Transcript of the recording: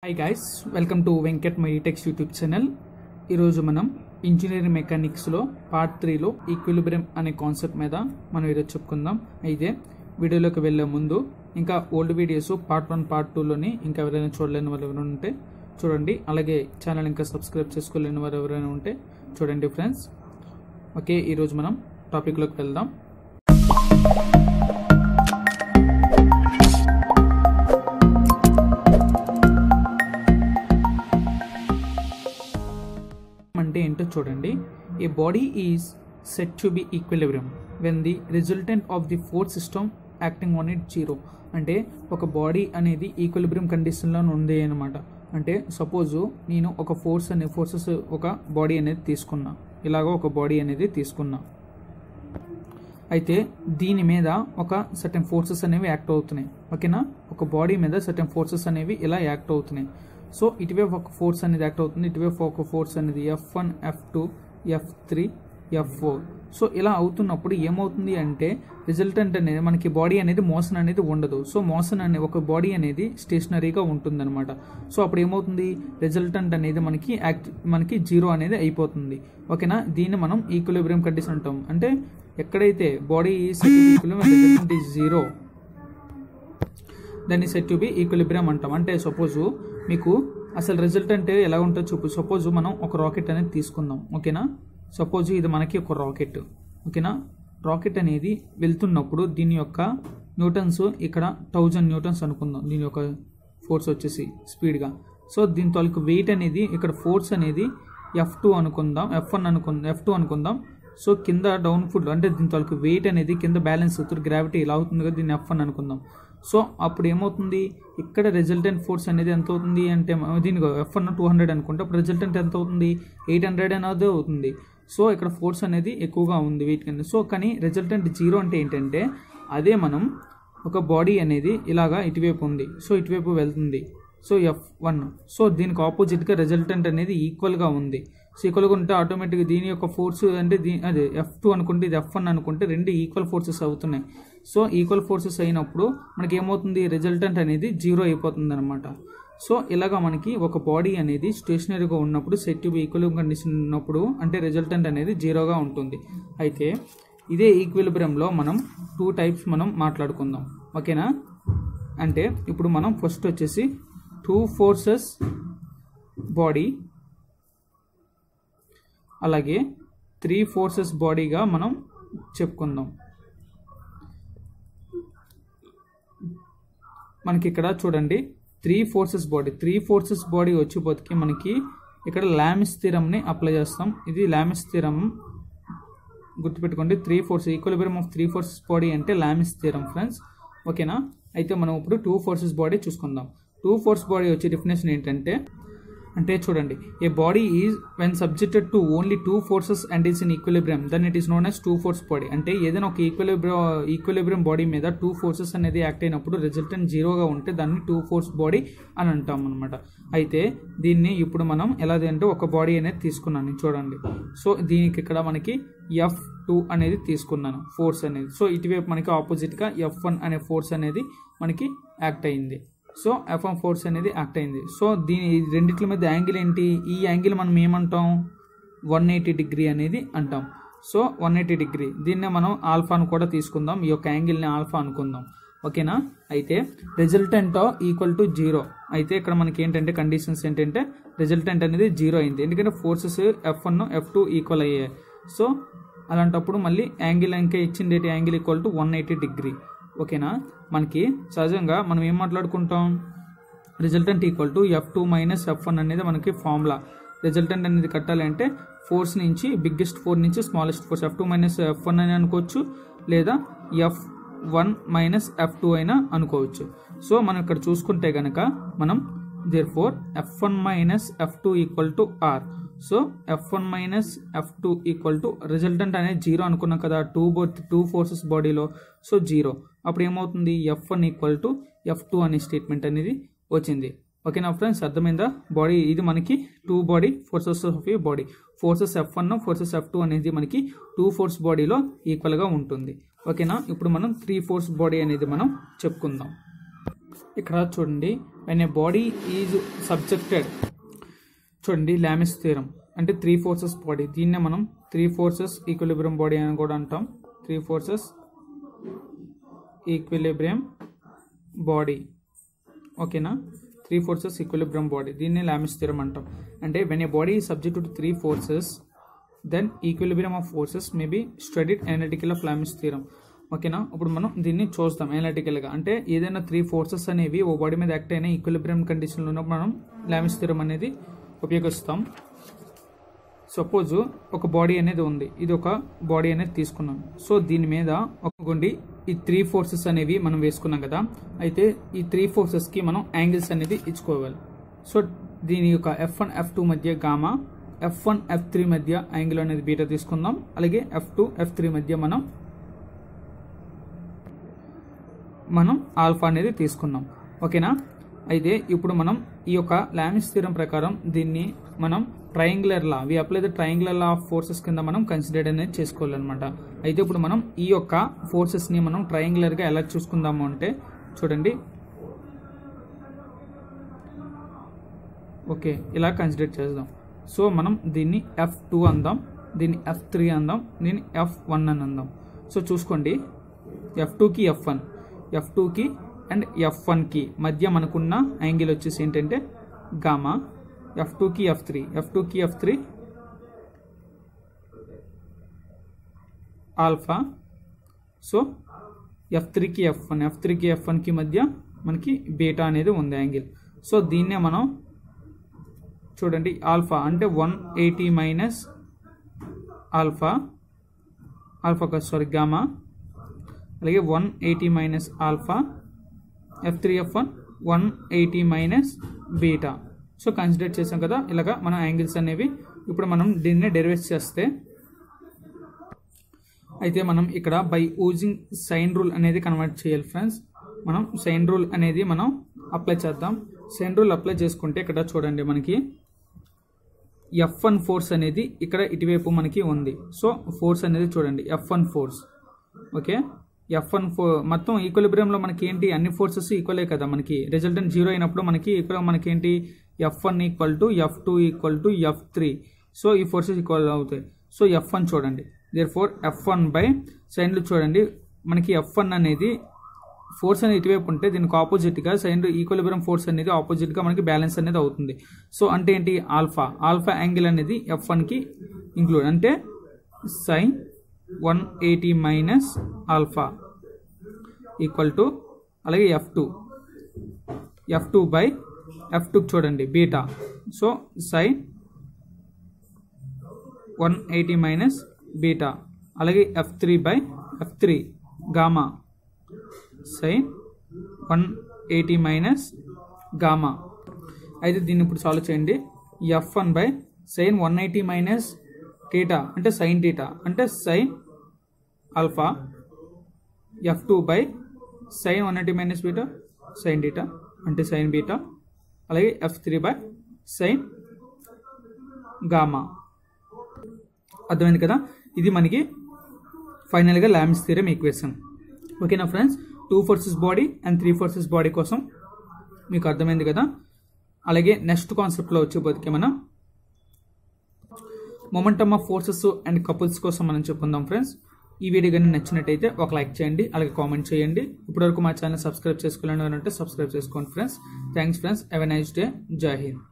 hi guys welcome to Venkat Meditex YouTube channel ఈరోజు మనం engineering మెకానిక్స్లో పార్ట్ త్రీలో ఈక్విలిబ్రియం అనే కాన్సెప్ట్ మీద మనం ఈరోజు చెప్పుకుందాం అయితే వీడియోలోకి వెళ్ళే ముందు ఇంకా old videos part one part టూలోని ఇంకా ఎవరైనా చూడలేని వాళ్ళు ఎవరైనా ఉంటే చూడండి అలాగే ఛానల్ ఇంకా సబ్స్క్రైబ్ చేసుకోలేని వారు ఎవరైనా ఉంటే చూడండి ఫ్రెండ్స్ ఓకే ఈరోజు మనం టాపిక్లోకి వెళ్దాం అంటే ఏంటో చూడండి a body is set to be equilibrium when the resultant of the force system acting on it zero అంటే ఒక బాడీ అనేది ఈక్విలిబ్రియం కండిషన్లో ఉంది అనమాట అంటే సపోజు నేను ఒక ఫోర్స్ అనే ఫోర్సెస్ ఒక బాడీ అనేది తీసుకున్నా ఇలాగ ఒక బాడీ అనేది తీసుకున్నా అయితే దీని మీద ఒక సర్టెన్ ఫోర్సెస్ అనేవి యాక్ట్ అవుతున్నాయి ఓకేనా ఒక బాడీ మీద సర్టెన్ ఫోర్సెస్ అనేవి ఇలా యాక్ట్ అవుతున్నాయి సో ఇటువైపు ఒక ఫోర్స్ అనేది యాక్ట్ అవుతుంది ఇటువైపు ఒక ఫోర్స్ అనేది F one F two F three F four so ఇలా అవుతున్నప్పుడు ఏమవుతుంది అంటే రిజల్టెంట్ అనేది మనకి బాడీ అనేది మోషన్ అనేది ఉండదు సో మోషన్ అనే ఒక బాడీ అనేది స్టేషనరీగా ఉంటుందన్నమాట సో అప్పుడు ఏమవుతుంది రిజల్టెంట్ అనేది మనకి యాక్ట్ మనకి జీరో అనేది అయిపోతుంది ఓకేనా దీన్ని మనం ఈక్విలిబ్రియం కండిషన్ అంటాం అంటే ఎక్కడైతే బాడీ రిజల్టెంట్ ఈజ్ జీరో దాన్ని సెట్ టు బి ఈక్విలిబ్రియం అంటాం అంటే సపోజ్ మీకు అసలు రిజల్ట్ అంటే ఎలా ఉంటుందో చూపు సపోజ్ మనం ఒక రాకెట్ అనేది తీసుకుందాం ఓకేనా సపోజ్ ఇది మనకి ఒక రాకెట్ ఓకేనా రాకెట్ అనేది వెళ్తున్నప్పుడు దీని యొక్క న్యూటన్స్ ఇక్కడ థౌజండ్ న్యూటన్స్ అనుకుందాం దీని యొక్క ఫోర్స్ వచ్చేసి స్పీడ్గా సో దీని తాలూకు వెయిట్ అనేది ఇక్కడ ఫోర్స్ అనేది ఎఫ్ టూ అనుకుందాం ఎఫ్ వన్ అనుకుందాం ఎఫ్ టూ అనుకుందాం సో కింద డౌన్ ఫుడ్ అంటే దీని తాలూకు వెయిట్ అనేది కింద బ్యాలెన్స్ అవుతుంది గ్రావిటీ ఇలా అవుతుంది కదా దీన్ని ఎఫ్ వన్ అనుకుందాం సో అప్పుడు ఏమవుతుంది ఇక్కడ రిజల్టెంట్ ఫోర్స్ అనేది ఎంత అవుతుంది అంటే దీనికి ఎఫ్ వన్ టూ హండ్రెడ్ అనుకుంటే అప్పుడు రిజల్టెంట్ ఎంత అవుతుంది ఎయిట్ హండ్రెడ్ అనేది అవుతుంది సో ఇక్కడ ఫోర్స్ అనేది ఎక్కువగా ఉంది వెయిట్ కింద సో కానీ రిజల్టెంట్ జీరో అంటే ఏంటంటే అదే మనం ఒక బాడీ అనేది ఇలాగా ఇటువైపు ఉంది సో ఇటువైపు వెళ్తుంది సో ఎఫ్ వన్ సో దీనికి ఆపోజిట్గా రిజల్టెంట్ అనేది ఈక్వల్గా ఉంది సో ఈక్వల్గా ఉంటే ఆటోమేటిక్గా దీని యొక్క ఫోర్స్ అంటే దీ అదే ఎఫ్ టూ అనుకుంటే ఇది ఎఫ్ వన్ అనుకుంటే రెండు ఈక్వల్ ఫోర్సెస్ అవుతున్నాయి సో ఈక్వల్ ఫోర్సెస్ అయినప్పుడు మనకి ఏమవుతుంది రిజల్టెంట్ అనేది జీరో అయిపోతుంది అనమాట సో ఇలాగా మనకి ఒక బాడీ అనేది స్టేషనరీగా ఉన్నప్పుడు సెట్ టు ఈక్వల్ కండిషన్ ఉన్నప్పుడు అంటే రిజల్టెంట్ అనేది జీరోగా ఉంటుంది అయితే ఇదే ఈక్విలిబ్రియంలో మనం టూ టైప్స్ మనం మాట్లాడుకుందాం ఓకేనా అంటే ఇప్పుడు మనం ఫస్ట్ వచ్చేసి టూ ఫోర్సెస్ బాడీ అలాగే త్రీ ఫోర్సెస్ బాడీగా మనం చెప్పుకుందాం మనకి ఇక్కడ చూడండి three forces body three forces body వచ్చిపోతే మనకి ఇక్కడ లామిస్ స్థిరంని అప్లై చేస్తాం ఇది లామిస్ స్థిరం గుర్తుపెట్టుకోండి three force equilibrium of three forces body అంటే లామిస్ స్థిరం ఫ్రెండ్స్ ఓకేనా అయితే మనం ఇప్పుడు టూ ఫోర్సెస్ బాడీ చూసుకుందాం టూ ఫోర్స్ బాడీ వచ్చే డెఫినేషన్ ఏంటంటే అంటే చూడండి a body is when subjected to only two forces and is in equilibrium then it is known as two force body అంటే ఏదైనా ఒక ఈక్విలిబ్రియం ఈక్విలిబ్రియం బాడీ మీద two forces అనేది యాక్ట్ అయినప్పుడు రిజల్టెంట్ జీరోగా ఉంటే దాన్ని టూ ఫోర్స్ బాడీ అని అంటాం అనమాట అయితే దీన్ని ఇప్పుడు మనం ఎలాది అంటే ఒక బాడీ అనేది తీసుకున్నాను చూడండి సో దీనికి ఇక్కడ మనకి ఎఫ్ టూ అనేది తీసుకున్నాను ఫోర్స్ అనేది సో ఇటువైపు మనకి ఆపోజిట్గా ఎఫ్ వన్ అనే ఫోర్స్ అనేది మనకి యాక్ట్ అయింది సో ఎఫ్ఎం ఫోర్స్ అనేది యాక్ట్ అయింది సో దీని రెండిట్ల మధ్య యాంగిల్ ఏంటి ఈ యాంగిల్ మనం ఏమంటాం వన్ ఎయిటీ డిగ్రీ అనేది అంటాం సో వన్ ఎయిటీ డిగ్రీ దీన్నే మనం ఆల్ఫాను కూడా తీసుకుందాం ఈ యొక్క యాంగిల్ని ఆల్ఫా అనుకుందాం ఓకేనా అయితే రిజల్టెంట్ ఈక్వల్ టు జీరో అయితే ఇక్కడ మనకి ఏంటంటే కండిషన్స్ ఏంటంటే రిజల్టెంట్ అనేది జీరో అయింది ఎందుకంటే forces F one F two equal అయ్యాయి సో అలాంటప్పుడు మళ్ళీ యాంగిల్ ఇంకా ఇచ్చింది angle equal to one eighty degree ఓకేనా మనకి సహజంగా మనం ఏం మాట్లాడుకుంటాం resultant equal to F two minus F one అనేది మనకి ఫార్ములా రిజల్టెంట్ అనేది కట్టాలి అంటే ఫోర్స్ నుంచి బిగ్గెస్ట్ ఫోర్ నుంచి smallest force F two minus F one అని అనుకోవచ్చు లేదా F one minus F two అయినా అనుకోవచ్చు సో మనం ఇక్కడ చూసుకుంటే కనుక మనం therefore F one minus F two equal to R so F one minus F two equal to resultant అనేది జీరో అనుకున్నాం కదా టూ బో టూ ఫోర్సెస్ బాడీలో సో జీరో అప్పుడు ఏమవుతుంది F one equal to F two అనే statement అనేది వచ్చింది ఓకేనా ఫ్రెండ్స్ అర్థమైందా బాడీ ఇది మనకి two body forces of a body forces F one forces F two అనేది మనకి టూ ఫోర్స్ బాడీలో ఈక్వల్గా ఉంటుంది ఓకేనా ఇప్పుడు మనం త్రీ ఫోర్స్ బాడీ అనేది మనం చెప్పుకుందాం ఇక్కడ చూడండి when a body is subjected చూడండి లామిస్ థీరం అంటే త్రీ ఫోర్సెస్ బాడీ దీన్నే మనం త్రీ ఫోర్సెస్ ఈక్విలిబ్రియం బాడీ అని కూడా అంటాం త్రీ ఫోర్సెస్ ఈక్విలిబ్రియం బాడీ ఓకేనా త్రీ ఫోర్సెస్ ఈక్విలిబ్రియం బాడీ దీన్ని లామిస్ థీరం అంటాం అంటే when a body is subject to three forces then equilibrium of forces may be studied analytical of Lami's theorem ఓకేనా ఇప్పుడు మనం దీన్ని చూస్తాం అనలిటికల్గా అంటే ఏదైనా త్రీ ఫోర్సెస్ అనేవి ఓ బాడీ మీద యాక్ట్ అయిన ఈక్విలిబ్రియం కండిషన్లో ఉన్నప్పుడు మనం లామిస్ థీరం అనేది ఉపయోగిస్తాం సపోజ్ ఒక బాడీ అనేది ఉంది ఇది ఒక బాడీ అనేది తీసుకున్నాం సో దీని మీద ఒకటి ఈ త్రీ ఫోర్సెస్ అనేవి మనం వేసుకున్నాం కదా అయితే ఈ త్రీ ఫోర్సెస్కి మనం యాంగిల్స్ అనేది ఇచ్చుకోవాలి సో దీని యొక్క ఎఫ్ వన్ ఎఫ్ టూ మధ్య gamma F one F three మధ్య యాంగిల్ అనేది బీటా తీసుకుందాం అలాగే ఎఫ్ టూ ఎఫ్ త్రీ మధ్య మనం మనం ఆల్ఫా అనేది తీసుకున్నాం ఓకేనా అయితే ఇప్పుడు మనం ఈ యొక్క లామిస్ స్థిరం ప్రకారం దీన్ని మనం triangular law we apply the triangular law of forces కింద మనం కన్సిడర్ అనేది చేసుకోవాలన్నమాట అయితే ఇప్పుడు మనం ఈ యొక్క ఫోర్సెస్ని మనం ట్రయాంగులర్గా ఎలా చూసుకుందాము అంటే చూడండి ఓకే ఇలా కన్సిడర్ చేద్దాం సో మనం దీన్ని ఎఫ్ టూ అందాం దీన్ని ఎఫ్ త్రీ అందాం దీన్ని ఎఫ్ వన్ అని అందాం సో చూసుకోండి ఎఫ్ టూకి ఎఫ్ వన్ ఎఫ్ టూకి అండ్ ఎఫ్ వన్కి మధ్య మనకున్న యాంగిల్ వచ్చేసి ఏంటంటే గామా ఎఫ్ టూకి ఎఫ్ త్రీ ఎఫ్ టూకి F three alpha so F త్రీకి ఎఫ్ వన్ ఎఫ్ త్రీకి ఎఫ్ వన్కి మధ్య మనకి బీటా అనేది ఉంది యాంగిల్ సో దీన్నే మనం చూడండి ఆల్ఫా అంటే one eighty minus alpha alpha కాదు సారీ గామా అలాగే one eighty minus alpha F three F one one eighty minus beta so consider చేసాం కదా ఇలాగా మన యాంగిల్స్ అనేవి ఇప్పుడు మనం దీన్ని డెరివేట్ చేస్తే అయితే మనం ఇక్కడ బై యూజింగ్ సైన్ రూల్ అనేది కన్వర్ట్ చేయాలి ఫ్రెండ్స్ మనం సైన్ రూల్ అనేది మనం అప్లై చేద్దాం సైన్ రూల్ అప్లై చేసుకుంటే ఇక్కడ చూడండి మనకి ఎఫ్ వన్ ఫోర్స్ అనేది ఇక్కడ ఇటువైపు మనకి ఉంది సో ఫోర్స్ అనేది చూడండి F one force okay F one force మొత్తం ఈక్వలిబ్రియంలో మనకి ఏంటి అన్ని ఫోర్సెస్ ఈక్వలే కదా మనకి రిజల్టెంట్ జీరో అయినప్పుడు మనకి ఇక్కడ మనకి ఏంటి F one equal to F two equal to F three so ఈ ఫోర్సెస్ ఈక్వల్ అవుతాయి సో ఎఫ్ వన్ చూడండి therefore F one by సైన్లు చూడండి మనకి ఎఫ్ వన్ అనేది ఫోర్స్ అనేది ఇటువైపు ఉంటే దీనికి ఆపోజిట్గా సైన్ ఈక్వలిబ్రియం ఫోర్స్ అనేది ఆపోజిట్గా మనకి బ్యాలెన్స్ అనేది అవుతుంది సో అంటే ఏంటి ఆల్ఫా ఆల్ఫా యాంగిల్ అనేది ఎఫ్ వన్కి ఇంక్లూడ్ అంటే sine one eighty minus alpha equal to అలాగే F two F two by F two చూడండి beta so sine one eighty minus beta అలాగే F three by F three gamma sine one eighty minus gamma అయితే దీన్ని ఇప్పుడు solve చేయండి F one by sine one eighty minus theta అంటే sine theta అంటే sine alpha F two by sine one eighty minus beta sine theta అంటే sine beta అలాగే F three by sine gamma అర్థమైంది కదా ఇది మనకి ఫైనల్గా ల్యామ్స్ థియరం ఈక్వేషన్ ఓకేనా friends two forces body and three forces body కోసం మీకు అర్థమైంది కదా అలాగే నెక్స్ట్ కాన్సెప్ట్లో వచ్చేపోతే మనం momentum of forces and couples కోసం మనం చెప్పుకుందాం ఫ్రెండ్స్ ఈ వీడియో కానీ నచ్చినట్టయితే ఒక లైక్ చేయండి అలాగే కామెంట్ చేయండి ఇప్పటివరకు మా ఛానల్ సబ్స్క్రైబ్ చేసుకోవాలని అంటే సబ్స్క్రైబ్ చేసుకోండి friends thanks friends have a nice day Jai Hind